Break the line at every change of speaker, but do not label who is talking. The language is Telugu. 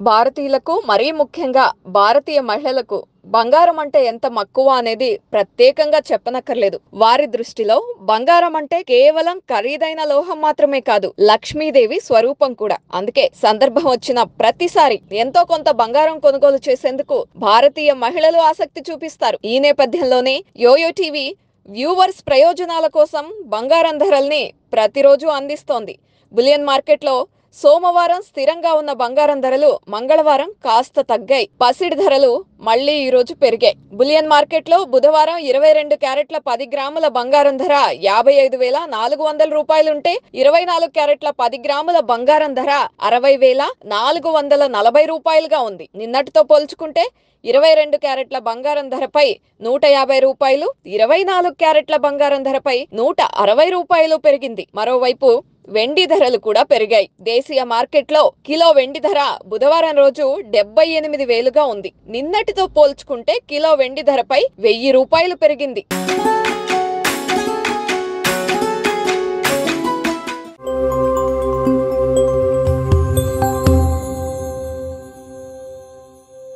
భారతీయులకు మరీ ముఖ్యంగా భారతీయ మహిళలకు బంగారం అంటే ఎంత మక్కువ అనేది ప్రత్యేకంగా చెప్పనక్కర్లేదు వారి దృష్టిలో బంగారం అంటే కేవలం ఖరీదైన లోహం మాత్రమే కాదు లక్ష్మీదేవి స్వరూపం కూడా అందుకే సందర్భం వచ్చిన ప్రతిసారి ఎంతో కొంత బంగారం కొనుగోలు చేసేందుకు భారతీయ మహిళలు ఆసక్తి చూపిస్తారు ఈ నేపథ్యంలోనే యోయో టీవీ వ్యూవర్స్ ప్రయోజనాల కోసం బంగారం ధరల్ని ప్రతిరోజు అందిస్తోంది బులియన్ మార్కెట్లో సోమవారం స్థిరంగా ఉన్న బంగారం ధరలు మంగళవారం కాస్త తగ్గాయి పసిడి ధరలు మళ్లీ ఈ రోజు పెరిగాయి బులియన్ మార్కెట్లో బుధవారం ఇరవై రెండు క్యారెట్ల పది గ్రాముల బంగారం ధర యాభై ఐదు వేల నాలుగు వందల రూపాయలుంటే ఇరవై నాలుగు క్యారెట్ల పది గ్రాముల బంగారం ధర అరవై వేల నాలుగు వందల నలభై రూపాయలుగా ఉంది నిన్నటితో పోల్చుకుంటే ఇరవై రెండు క్యారెట్ల బంగారం ధరపై నూట యాభై రూపాయలు ఇరవై నాలుగు క్యారెట్ల బంగారం ధరపై నూట అరవై రూపాయలు పెరిగింది మరోవైపు వెండి ధరలు కూడా పెరిగాయి దేశీయ మార్కెట్లో కిలో వెండి ధర బుధవారం రోజు డెబ్బై ఎనిమిది వేలుగా ఉంది నిన్నటితో పోల్చుకుంటే కిలో వెండి ధరపై వెయ్యి రూపాయలు పెరిగింది